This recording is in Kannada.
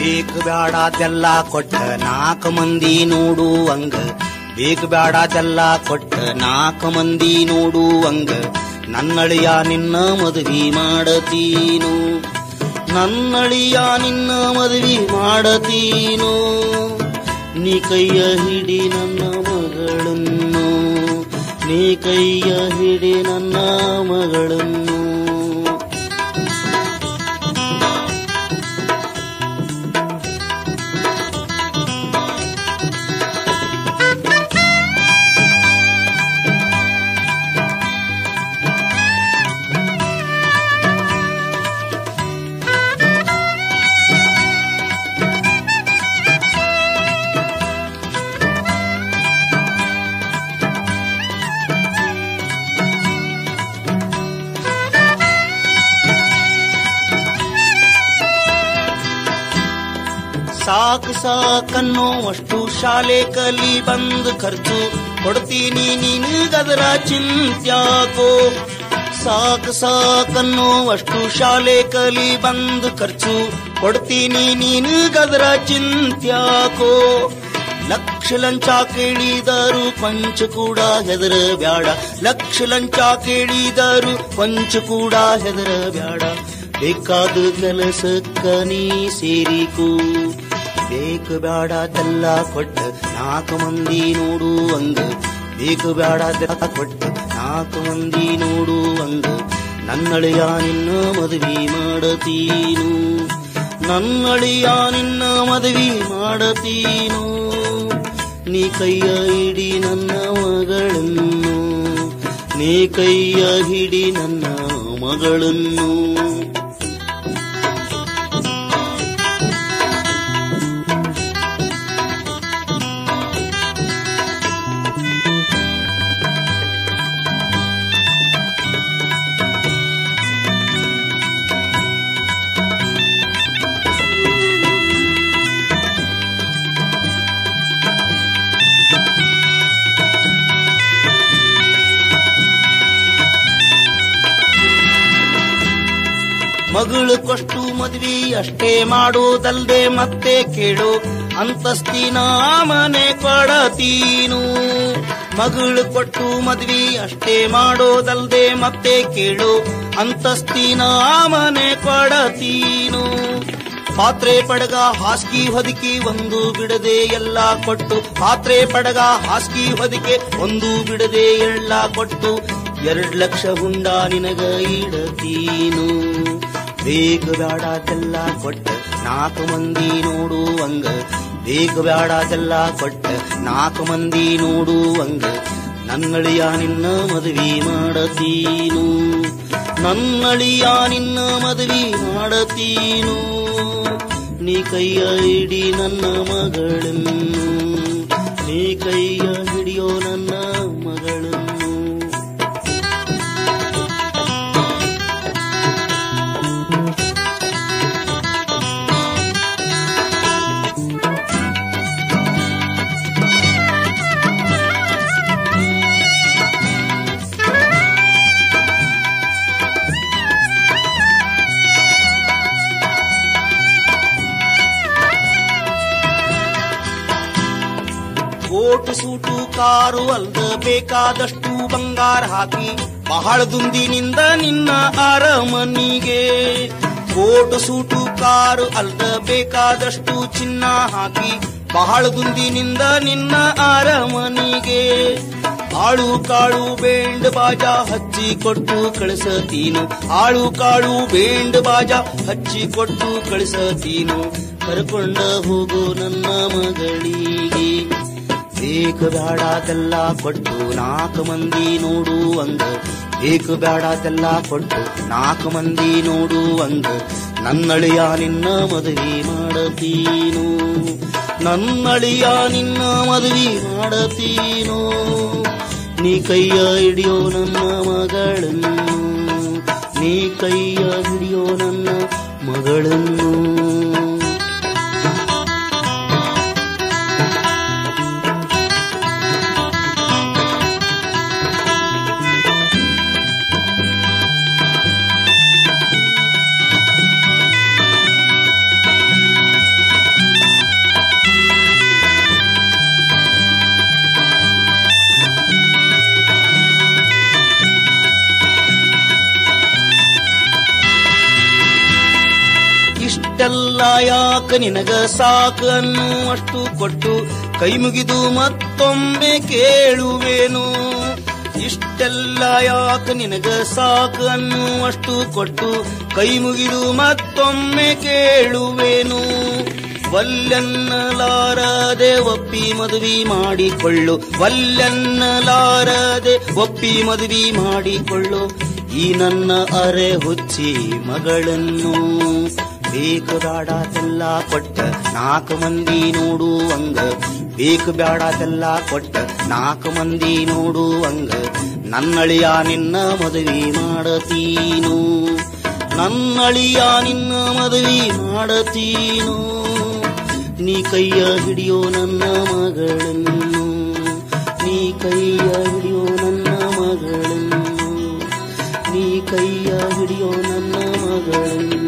ಬೇಕು ಬ್ಯಾಡದೆಲ್ಲ ಕೊಟ್ಟ ನಾಲ್ಕು ಮಂದಿ ನೋಡುವಂಗ ಬೇಕು ಬ್ಯಾಡದೆಲ್ಲ ಕೊಟ್ಟ ನಾಲ್ಕು ಮಂದಿ ನೋಡುವಂಗ ನನ್ನಳಿಯ ನಿನ್ನ ಮದುವೆ ಮಾಡತೀನು ನನ್ನಳಿಯ ನಿನ್ನ ಮದುವೆ ಮಾಡತೀನು ನೀ ಕೈಯ ಹಿಡಿ ನನ್ನ ಮಗಳನ್ನು ನೀ ಕೈಯ ಹಿಡಿ ನನ್ನ ಮಗಳನ್ನು ಸಾಕು ಸಾಕನ್ನೋ ಅಷ್ಟು ಶಾಲೆ ಕಲಿ ಬಂದ್ ಖರ್ಚು ಕೊಡ್ತೀನಿ ನಿನಗದರ ಚಿಂತ್ಯಾಕೋ ಸಾಕು ಸಾಕನ್ನೋ ಅಷ್ಟು ಶಾಲೆ ಕಲಿ ಬಂದ್ ಖರ್ಚು ಕೊಡ್ತೀನಿ ನಿನಗದರ ಚಿಂತ್ಯಾಕೋ ಲಕ್ಷ ಲಂಚ ಕೇಳಿದರು ಕೊಂಚ ಕೂಡ ಹೆದರ ಬ್ಯಾಡ ಲಕ್ಷ ಲಂಚ ಕೇಳಿದರು ಕೊಂಚ ಕೂಡ ಹೆದರ ಬ್ಯಾಡ ಬೇಕಾದ ಕೆಲಸಕ್ಕ ನೀ ಸೇರಿಕೂ ಬೇಕು ಬ್ಯಾಡದೆಲ್ಲ ಕೊಟ್ಟ ನಾಲ್ಕು ಮಂದಿ ನೋಡುವಂಗ ಬೇಕು ಬ್ಯಾಡದೆಲ್ಲ ಕೊಟ್ಟ ನಾಲ್ಕು ಮಂದಿ ನೋಡುವಂಗ ನನ್ನಳಿಯ ನಿನ್ನ ಮದುವೆ ಮಾಡತೀನು ನನ್ನಳಿಯ ನಿನ್ನ ಮದುವೆ ಮಾಡತೀನು ನೀ ಕೈಯ ಹಿಡಿ ನನ್ನ ಮಗಳನ್ನು ನೀ ಕೈಯ ಹಿಡಿ ನನ್ನ ಮಗಳನ್ನು ಮಗಳು ಕೊಷ್ಟು ಮದ್ವಿ ಅಷ್ಟೇ ಮಾಡೋದಲ್ದೆ ಮತ್ತೆ ಕೇಳು ಅಂತಸ್ತಿನ ಮನೆ ಕೊಡತೀನು ಮಗಳು ಕೊಟ್ಟು ಮದ್ವಿ ಅಷ್ಟೇ ಮಾಡೋದಲ್ದೆ ಮತ್ತೆ ಕೇಳು ಅಂತಸ್ತಿನ ಮನೆ ಕೊಡತೀನು ಪಾತ್ರೆ ಪಡಗ ಹಾಸ್ಗಿ ಹೊದಿಕೆ ಒಂದು ಬಿಡದೆ ಎಲ್ಲ ಕೊಟ್ಟು ಪಾತ್ರೆ ಪಡಗ ಹಾಸ್ಗಿ ಹೊದಿಕೆ ಒಂದು ಬಿಡದೆ ಎಲ್ಲ ಕೊಟ್ಟು ಎರಡ್ ಲಕ್ಷ ಹುಂಡ ನಿನಗ ಇಡತೀನು ಬೇಕು ಬ್ಯಾಡದೆಲ್ಲ ಕೊಟ್ಟ ನಾಲ್ಕು ಮಂದಿ ನೋಡುವಂಗ ಬೇಕು ಬ್ಯಾಡದೆಲ್ಲ ಕೊಟ್ಟ ನಾಲ್ಕು ಮಂದಿ ನೋಡುವಂಗ ನನ್ನಳಿಯ ನಿನ್ನ ಮದುವೆ ಮಾಡತೀನು ನನ್ನಳಿಯ ನಿನ್ನ ಮದುವೆ ಮಾಡತೀನು ನೀ ಕೈಯ ಹಿಡಿ ನನ್ನ ಮಗಳನ್ನು ನೀ ಕೈಯ ಹಿಡಿಯೋ ನನ್ನ ಮಗಳನ್ನು ಕೋಟು ಸೂಟು ಕಾರು ಅಲ್ದ ಬೇಕಾದಷ್ಟು ಬಂಗಾರ ಹಾಕಿ ಬಹಳ ದುಂದಿನಿಂದ ನಿನ್ನ ಅರಮನಿಗೆ ಕೋಟು ಸೂಟು ಕಾರು ಅಲ್ದ ಬೇಕಾದಷ್ಟು ಚಿನ್ನ ಹಾಕಿ ಬಹಳ ದುಂದಿನಿಂದ ನಿನ್ನ ಅರಮನಿಗೆ ಆಳು ಕಾಳು ಬೇಂಡ್ ಬಾಜ ಹಚ್ಚಿ ಕೊಟ್ಟು ಕಳಿಸತೀನು ಆಳು ಕಾಳು ಬೇಂಡ್ ಬಾಜ ಹಚ್ಚಿ ಕೊಟ್ಟು ಕಳಿಸತೀನು ಕರ್ಕೊಂಡ ಹೋಗು ನನ್ನ ಮಗಳಿಗೆ ಬೇಕು ಬ್ಯಾಡದೆಲ್ಲ ಕೊಟ್ಟು ನಾಲ್ಕು ಮಂದಿ ನೋಡುವಂಗ ಬೇಕು ಬ್ಯಾಡದೆಲ್ಲ ಕೊಟ್ಟು ನಾಲ್ಕು ಮಂದಿ ನೋಡುವಂಗ ನನ್ನಳಿಯ ನಿನ್ನ ಮದುವೆ ಮಾಡತೀನು ನನ್ನಳಿಯ ನಿನ್ನ ಮದುವೆ ಮಾಡತೀನು ನೀ ಕೈಯ ಹಿಡಿಯೋ ನನ್ನ ಮಗಳನ್ನು ನೀ ಕೈಯ ಹಿಡಿಯೋ ನನ್ನ ಮಗಳನ್ನು ಇಷ್ಟೆಲ್ಲ ಯಾಕ ನಿನಗ ಸಾಕು ಅನ್ನುವಷ್ಟು ಕೊಟ್ಟು ಕೈ ಮುಗಿದು ಮತ್ತೊಮ್ಮೆ ಕೇಳುವೇನು ಇಷ್ಟೆಲ್ಲ ಯಾಕ ನಿನಗ ಸಾಕು ಅನ್ನುವಷ್ಟು ಕೊಟ್ಟು ಕೈ ಮುಗಿದು ಮತ್ತೊಮ್ಮೆ ಕೇಳುವೇನು ವಲ್ಲೆನ್ನಲಾರದೆ ಒಪ್ಪಿ ಮದುವೆ ಮಾಡಿಕೊಳ್ಳು ವಲ್ಲೆನ್ನಲಾರದೆ ಒಪ್ಪಿ ಮದುವೆ ಮಾಡಿಕೊಳ್ಳು ಈ ನನ್ನ ಅರೆ ಹುಚ್ಚಿ ಮಗಳನ್ನು ಬೇಕು ಬ್ಯಾಡಾತೆಲ್ಲ ಕೊಟ್ಟ ನಾಲ್ಕು ಮಂದಿ ನೋಡುವಂಗ ಬೇಕು ಬ್ಯಾಡಾತೆಲ್ಲ ಕೊಟ್ಟ ನಾಲ್ಕು ಮಂದಿ ನೋಡುವಂಗ ನನ್ನಳಿಯ ನಿನ್ನ ಮದುವೆ ಮಾಡತೀನು ನನ್ನಳಿಯ ನಿನ್ನ ಮದುವೆ ಮಾಡತೀನು ನೀ ಕೈಯ ಹಿಡಿಯೋ ನನ್ನ ಮಗಳನ್ನು ನೀ ಕೈಯ ಹಿಡಿಯೋ ನನ್ನ ಮಗಳನ್ನು ನೀ ಕೈಯ ಹಿಡಿಯೋ ನನ್ನ ಮಗಳನ್ನು